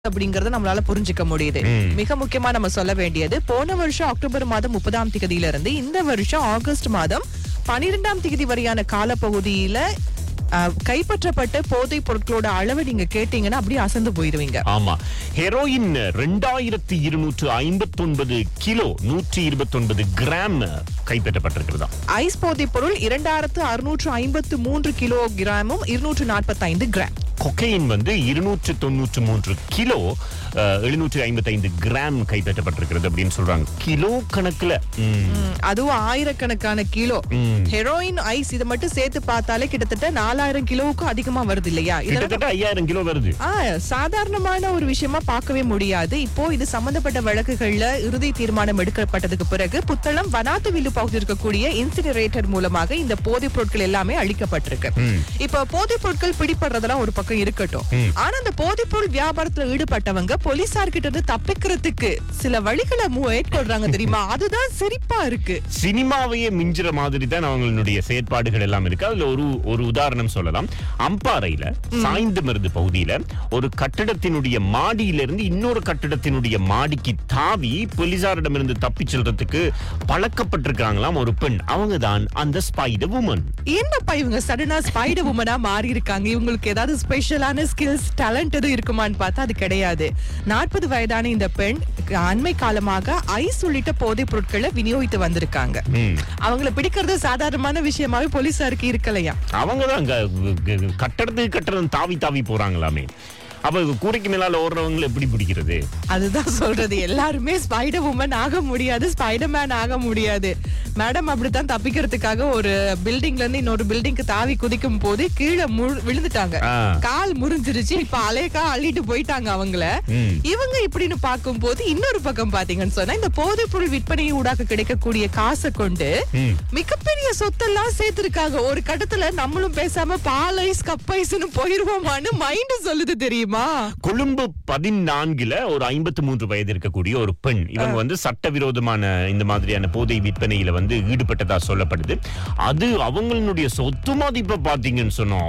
அப்படிங்கறத நம்மளால புரிஞ்சுக்க முடியுது மிக முக்கியமா நம்ம சொல்ல வேண்டியது போன வருஷம் அக்டோபர் மாதம் முப்பதாம் தேதியில இருந்து இந்த வருஷம் ஆகஸ்ட் மாதம் பனிரெண்டாம் தேதி வரையான காலப்பகுதியில அஹ், கைப்பற்றப்பட்ட போதைப் பொருட்களோட அளவை நீங்க கேட்டீங்கன்னா அப்படியே அசந்து போயிருவீங்க ஆமா ஹெரோயின் ரெண்டாயிரத்தி இருநூற்று ஐம்பத்தி ஒன்பது கிலோ நூற்றி இருபத்தி ஒன்பது கிராம் கைப்பற்றப்பட்டிருக்கிறதா ஐஸ் போதைப் பொருள் இரண்டாயிரத்து அறுநூற்று ஐம்பத்து மூன்று கிலோ கிராமும் இருநூற்று நாற்பத்தி ஐந்து கிராம் கொக்கைன் வந்து இருநூற்று தொண்ணூற்று மூன்று கிலோ எழுநூற்றி ஐம்பத்தி ஐந்து கிராம் கைப்பற்றப்பட்டிருக்கிறது அப்படின்னு சொல்றாங்க கிலோ கணக்குல ம். ம், அதுவும் ஆயிரக்கணக்கான கிலோ ம். ஹெரோயின் ஐஸ் இதை மட்டும் சேர்த்து பார்த்தாலே கிட்டத்தட்ட நாலாயிரம் கிலோவுக்கும் அதிகமா வருது இல்லையா இதெல்லாம் கிட்டத்தட்ட ஐயாயிரம் கிலோ வருது ஆ, சாதாரணமான ஒரு விஷயமா பார்க்கவே முடியாது இப்போ இது சம்பந்தப்பட்ட வழக்குகள்ல இறுதி தீர்மானம் எடுக்கப்பட்டதுக்கு பிறகு புத்தளம் வனாத்து வில்லு பகுதியில் இருக்கக்கூடிய இன்சினரேட்டர் மூலமாக இந்த போதைப் பொருட்கள் எல்லாமே அழிக்கப்பட்டிருக்கு இப்ப போதைப் பொருட்கள் பிடிபடுறதெல்லாம் ஒரு பக்கம் இருக்கட்டும் ஆனா அந்த போதைப் பொருள் வியாபாரத்துல ஈடுபட்டவங்க போலீசார் கிட்ட இருந்து தப்பிக்கிறதுக்கு சில வழிகளை மு- மேற்கொள்றாங்க தெரியுமா அதுதான் சிரிப்பா இருக்கு சினிமாவையே மிஞ்சுற மாதிரி தான் அவங்களுடைய செயற்பாடுகள் எல்லாம் இருக்கு அதுல ஒரு ஒரு உதாரணம் சொல்லலாம் அம்பாறையில சாய்ந்தமருது பகுதியில ஒரு கட்டிடத்தினுடைய மாடியில இருந்து இன்னொரு கட்டிடத்தினுடைய மாடிக்கு தாவி போலீசாரிடமிருந்து தப்பிச் செல்றதுக்கு பழக்கப்பட்டிருக்காங்களாம் ஒரு பெண் அவங்க தான் அந்த ஸ்பைடர் உமன் என்னப்பா இவங்க சடனா ஸ்பைடர் உமனா மாறி இருக்காங்க இவங்களுக்கு ஏதாவது ஸ்பெஷலான ஸ்கில்ஸ் டேலண்ட் எதுவும் இருக்குமான்னு பார்த்தா அது கிடையாது நாற்பது வயதான இந்த பெண் அண்மை காலமாக ஐஸ் உள்ளிட்ட போதைப் பொருட்களை விநியோகித்து வந்திருக்காங்க அவங்கள பிடிக்கிறது சாதாரணமான விஷயமாவே போலீசாருக்கு இருக்கலையா அவங்க தான் கட்டடத்துக்கு கட்டடம் தாவி தாவி போறாங்களாமே அப்ப கூரைக்கு மேலால ஓடுறவங்களை எப்படி பிடிக்கிறது அதுதான் சொல்றது எல்லாருமே ஸ்பைடர் உமன் ஆக முடியாது ஸ்பைடர் மேன் ஆக முடியாது மேடம் அப்படித்தான் தப்பிக்கிறதுக்காக ஒரு பில்டிங்ல இருந்து இன்னொரு பில்டிங்க்கு தாவி குதிக்கும் போது கீழே முழு- விழுந்துட்டாங்க ஆ. கால் முறிஞ்சிருச்சு இப்ப அலேக்கா அள்ளிட்டு போயிட்டாங்க அவங்கள ம். இவங்க இப்படின்னு பார்க்கும் போது இன்னொரு பக்கம் பாத்தீங்கன்னு சொன்னா இந்த போதைப் பொருள் விற்பனை ஊடாக கிடைக்கக்கூடிய காசை கொண்டு ம். மிகப்பெரிய சொத்தெல்லாம் சேர்த்திருக்காங்க ஒரு கட்டத்துல நம்மளும் பேசாம பால் ஐஸ் கப் ஐஸ்னு போயிருவோமான்னு மைண்ட் சொல்லுது தெரியுமா கொழும்பு பதினான்குல ஒரு ஐம்பத்தி மூன்று வயது இருக்கக்கூடிய ஒரு பெண் இவங்க வந்து சட்டவிரோதமான இந்த மாதிரியான போதை விற்பனையில வந்து ஈடுபட்டதா சொல்லப்படுது அது அவங்களுடைய சொத்து மதிப்பை பாத்தீங்கன்னு சொன்னோம்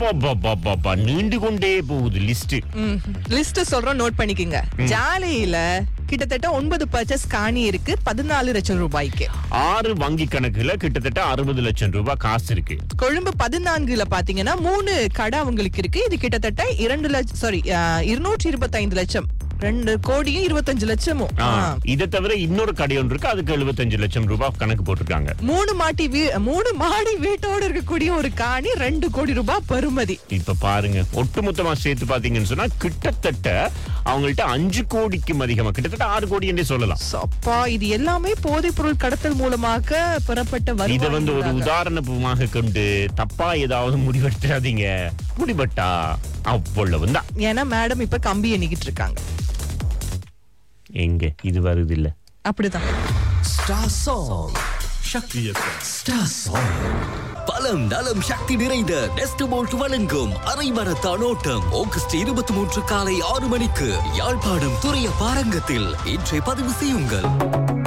அப்பா நீண்டு கொண்டே போகுது லிஸ்ட் லிஸ்ட் சொல்றோம் நோட் பண்ணிக்கங்க ஜாலியில கிட்டத்தட்ட ஒன்பது பர்ச்சேஸ் காணி இருக்கு பதினாலு லட்சம் ரூபாய்க்கு ஆறு வங்கி கணக்குல கிட்டத்தட்ட அறுபது லட்சம் ரூபாய் காசு இருக்கு கொழும்பு பதினான்குல பாத்தீங்கன்னா மூணு கடை அவங்களுக்கு இருக்கு இது கிட்டத்தட்ட இரண்டு லட்சம் சாரி இருநூற்றி இருபத்தைந்து லட்சம் ரெண்டு கோடியும் இருபத்தஞ்சு லட்சமும் ஆ, ஆ. இதை தவிர இன்னொரு கடை ஒன்று இருக்கு அதுக்கு எழுபத்தஞ்சு லட்சம் ரூபாய் கணக்கு போட்டிருக்காங்க மூணு மாட்டி வீ- மூணு மாடி வீட்டோட இருக்கக்கூடிய ஒரு காணி ரெண்டு கோடி ரூபாய் பெறுமதி இப்ப பாருங்க ஒட்டுமொத்தமா சேர்த்து பாத்தீங்கன்னு சொன்னா கிட்டத்தட்ட அவங்கள்ட்ட அஞ்சு கோடிக்கும் அதிகமா கிட்டத்தட்ட ஆறு கோடி என்றே சொல்லலாம் அப்பா இது எல்லாமே போதைப் பொருள் கடத்தல் மூலமாக பெறப்பட்ட இத வந்து ஒரு வருவாய் உதாரணமாக கொண்டு தப்பா ஏதாவது முடிவெடுத்துறாதீங்க முடிவெட்டா அவ்வளவுதான் ஏன்னா மேடம் இப்ப கம்பி எண்ணிக்கிட்டு இருக்காங்க எங்க இது வருது இல்ல அப்படிதான் Star Song. Shakti Star Song. பலம் நலம் சக்தி நிறைந்த நெஸ்டமோல்ட் வழங்கும் அரை மரத்தான் ஓட்டம் ஆகஸ்ட் இருபத்தி மூன்று காலை ஆறு மணிக்கு யாழ்ப்பாணம் துறைய பாரங்கத்தில் இன்றை பதிவு செய்யுங்கள்